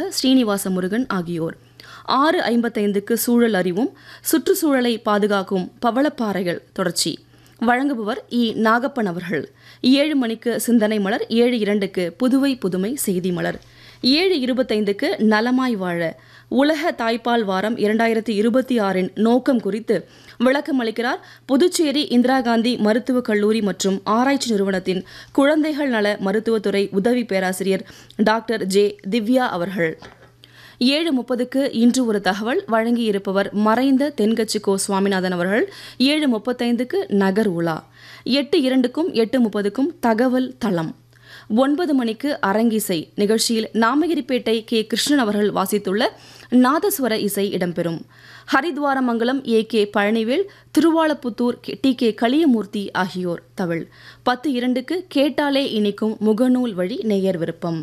ஸ்ரீனிவாச முருகன் ஆகியோர் ஆறு ஐம்பத்தைந்துக்கு சூழல் அறிவும் சுற்றுச்சூழலை பாதுகாக்கும் பவளப்பாறைகள் தொடர்ச்சி வழங்குபவர் இ நாகப்பன் அவர்கள் ஏழு மணிக்கு சிந்தனை மலர் ஏழு இரண்டுக்கு புதுவை புதுமை செய்தி மலர் ஏழு இருபத்தைந்துக்கு நலமாய் வாழ உலக தாய்ப்பால் வாரம் இரண்டாயிரத்தி இருபத்தி ஆறின் நோக்கம் குறித்து விளக்கமளிக்கிறார் புதுச்சேரி இந்திரா காந்தி மருத்துவக் கல்லூரி மற்றும் ஆராய்ச்சி நிறுவனத்தின் குழந்தைகள் நல மருத்துவத்துறை உதவி பேராசிரியர் டாக்டர் ஜே திவ்யா அவர்கள் ஏழு முப்பதுக்கு இன்று ஒரு தகவல் வழங்கியிருப்பவர் மறைந்த தென்கட்சி கோ சுவாமிநாதன் அவர்கள் ஏழு முப்பத்தைந்துக்கு நகர் உலா எட்டு இரண்டுக்கும் எட்டு முப்பதுக்கும் தகவல் தளம் ஒன்பது மணிக்கு அரங்கிசை நிகழ்ச்சியில் நாமகிரிப்பேட்டை கே கிருஷ்ணன் அவர்கள் வாசித்துள்ள நாதஸ்வர இசை இடம்பெறும் ஹரித்வாரமங்கலம் ஏ கே பழனிவேல் திருவாளப்புத்தூர் டி கே களியமூர்த்தி ஆகியோர் தவள் பத்து இரண்டுக்கு கேட்டாலே இனிக்கும் முகநூல் வழி நேயர் விருப்பம்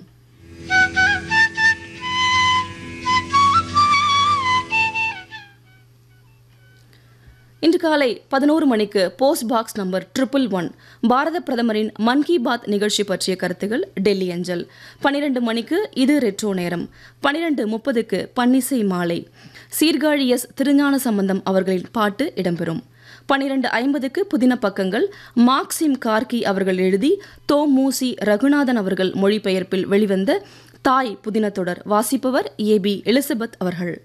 இன்று காலை பதினோரு மணிக்கு post box number triple one பாரத பிரதமரின் மன் கி பாத் நிகழ்ச்சி பற்றிய கருத்துகள் டெல்லி அஞ்சல் பனிரெண்டு மணிக்கு இது ரெட்ரோ நேரம் பனிரெண்டு முப்பதுக்கு பன்னிசை மாலை சீர்காழி எஸ் திருஞான சம்பந்தம் அவர்களின் பாட்டு இடம்பெறும் பனிரெண்டு ஐம்பதுக்கு புதின பக்கங்கள் மார்க்சிம் கார்கி அவர்கள் எழுதி தோ மூசி ரகுநாதன் அவர்கள் மொழிபெயர்ப்பில் வெளிவந்த தாய் புதின தொடர் வாசிப்பவர் ஏ பி எலிசபெத் அவர்கள்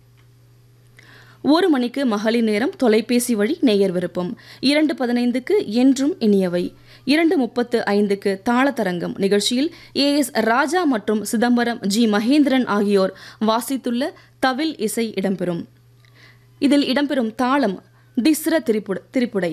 ஒரு மணிக்கு மகளிர் நேரம் தொலைபேசி வழி நேயர் விருப்பம் இரண்டு பதினைந்துக்கு என்றும் இனியவை இரண்டு முப்பத்து ஐந்துக்கு தாளத்தரங்கம் நிகழ்ச்சியில் ஏ எஸ் ராஜா மற்றும் சிதம்பரம் ஜி மகேந்திரன் ஆகியோர் வாசித்துள்ள தவில் இசை இடம்பெறும் இதில் இடம்பெறும் தாளம் டிஸ்ர திரிப்புட திரிப்புடை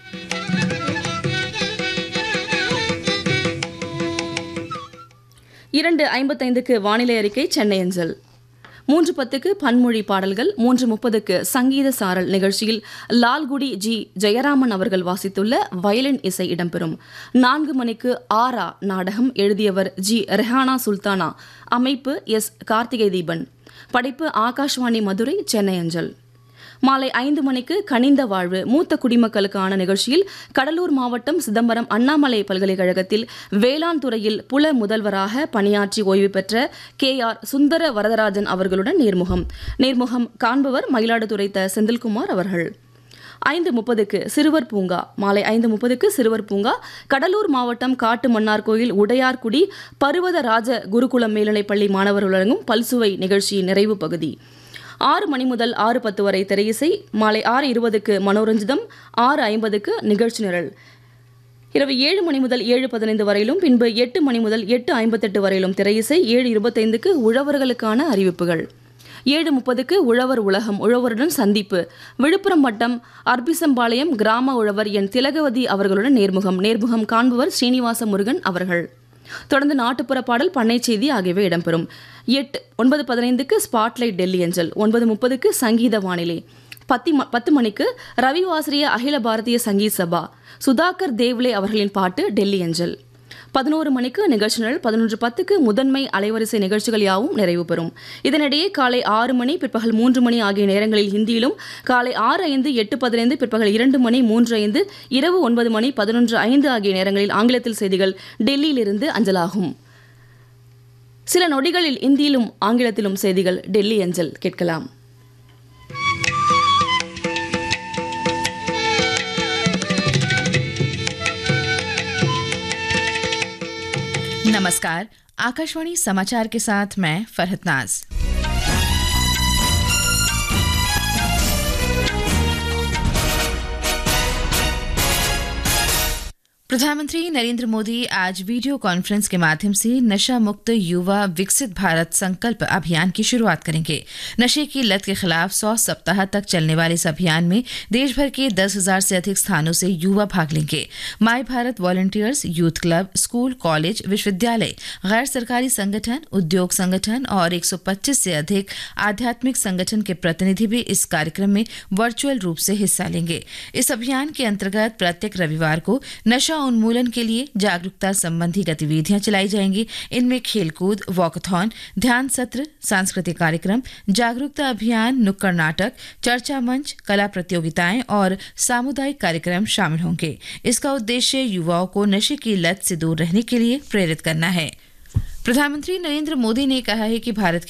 இரண்டு ஐம்பத்தைந்துக்கு வானிலை அறிக்கை சென்னை அஞ்சல் மூன்று பத்துக்கு பன்மொழி பாடல்கள் மூன்று முப்பதுக்கு சங்கீத சாரல் நிகழ்ச்சியில் லால்குடி ஜி ஜெயராமன் அவர்கள் வாசித்துள்ள வயலின் இசை இடம்பெறும் நான்கு மணிக்கு ஆரா நாடகம் எழுதியவர் ஜி ரெஹானா சுல்தானா அமைப்பு எஸ் கார்த்திகை தீபன் படைப்பு ஆகாஷ்வாணி மதுரை சென்னை அஞ்சல் மாலை ஐந்து மணிக்கு கனிந்த வாழ்வு மூத்த குடிமக்களுக்கான நிகழ்ச்சியில் கடலூர் மாவட்டம் சிதம்பரம் அண்ணாமலை பல்கலைக்கழகத்தில் வேளாண் துறையில் புல முதல்வராக பணியாற்றி ஓய்வு பெற்ற கே ஆர் சுந்தர வரதராஜன் அவர்களுடன் நேர்முகம் நேர்முகம் காண்பவர் மயிலாடுதுறை த செந்தில்குமார் அவர்கள் ஐந்து முப்பதுக்கு சிறுவர் பூங்கா மாலை ஐந்து முப்பதுக்கு சிறுவர் பூங்கா கடலூர் மாவட்டம் காட்டு மன்னார்கோயில் உடையார்குடி பருவத ராஜ குருகுலம் மேல்நிலைப்பள்ளி மாணவர்கள் வழங்கும் பல்சுவை நிகழ்ச்சியின் நிறைவு பகுதி ஆறு மணி முதல் ஆறு பத்து வரை திரையிசை மாலை ஆறு இருபதுக்கு மனோரஞ்சிதம் ஆறு ஐம்பதுக்கு நிகழ்ச்சி நிரல் இரவு ஏழு மணி முதல் ஏழு பதினைந்து வரையிலும் பின்பு எட்டு மணி முதல் எட்டு ஐம்பத்தெட்டு வரையிலும் திரையிசை ஏழு இருபத்தைந்துக்கு உழவர்களுக்கான அறிவிப்புகள் ஏழு முப்பதுக்கு உழவர் உலகம் உழவருடன் சந்திப்பு விழுப்புரம் வட்டம் அர்பிசம்பாளையம் கிராம உழவர் என் திலகவதி அவர்களுடன் நேர்முகம் நேர்முகம் காண்பவர் ஸ்ரீனிவாச முருகன் அவர்கள் தொடர்ந்து நாட்டுப்புற பாடல் பண்ணை செய்தி ஆகியவை இடம்பெறும் எட்டு ஒன்பது பதினைந்துக்கு ஸ்பாட்லைட் டெல்லி அஞ்சல் ஒன்பது முப்பதுக்கு சங்கீத வானிலை பத்தி பத்து மணிக்கு ரவி வாசிரிய அகில பாரதிய சங்கீத் சபா சுதாகர் தேவ்லே அவர்களின் பாட்டு டெல்லி அஞ்சல் பதினோரு மணிக்கு நிகழ்ச்சி நிரல் பதினொன்று பத்துக்கு முதன்மை அலைவரிசை நிகழ்ச்சிகள் யாவும் நிறைவு பெறும் இதனிடையே காலை ஆறு மணி பிற்பகல் மூன்று மணி ஆகிய நேரங்களில் ஹிந்தியிலும் காலை ஆறு ஐந்து எட்டு பதினைந்து பிற்பகல் இரண்டு மணி மூன்று ஐந்து இரவு ஒன்பது மணி பதினொன்று ஐந்து ஆகிய நேரங்களில் ஆங்கிலத்தில் செய்திகள் டெல்லியிலிருந்து அஞ்சலாகும் சில நொடிகளில் இந்தியிலும் ஆங்கிலத்திலும் செய்திகள் டெல்லி அஞ்சல் கேட்கலாம் नमस्कार आकाशवाणी समाचार के साथ मैं फरहत नाज प्रधानमंत्री नरेंद्र मोदी आज वीडियो कॉन्फ्रेंस के माध्यम से नशा मुक्त युवा विकसित भारत संकल्प अभियान की शुरुआत करेंगे नशे की लत के खिलाफ सौ सप्ताह तक चलने वाले इस अभियान में देश भर के दस हजार से अधिक स्थानों से युवा भाग लेंगे my Bharat volunteers youth club school college विश्वविद्यालय गैर सरकारी संगठन उद्योग संगठन और 125 से अधिक आध्यात्मिक संगठन के प्रतिनिधि भी इस कार्यक्रम में वर्चुअल रूप से हिस्सा लेंगे इस अभियान के अंतर्गत प्रत्येक रविवार को नशा उन्मूलन के लिए जागरूकता संबंधी गतिविधियां चलाई जाएंगी इनमें खेलकूद वॉकथॉन ध्यान सत्र सांस्कृतिक कार्यक्रम जागरूकता अभियान नुक्कड़ नाटक चर्चा मंच कला प्रतियोगिताएं और सामुदायिक कार्यक्रम शामिल होंगे इसका उद्देश्य युवाओं को नशे की लत से दूर रहने के लिए प्रेरित करना है प्रधानमंत्री नरेंद्र मोदी ने कहा है कि भारत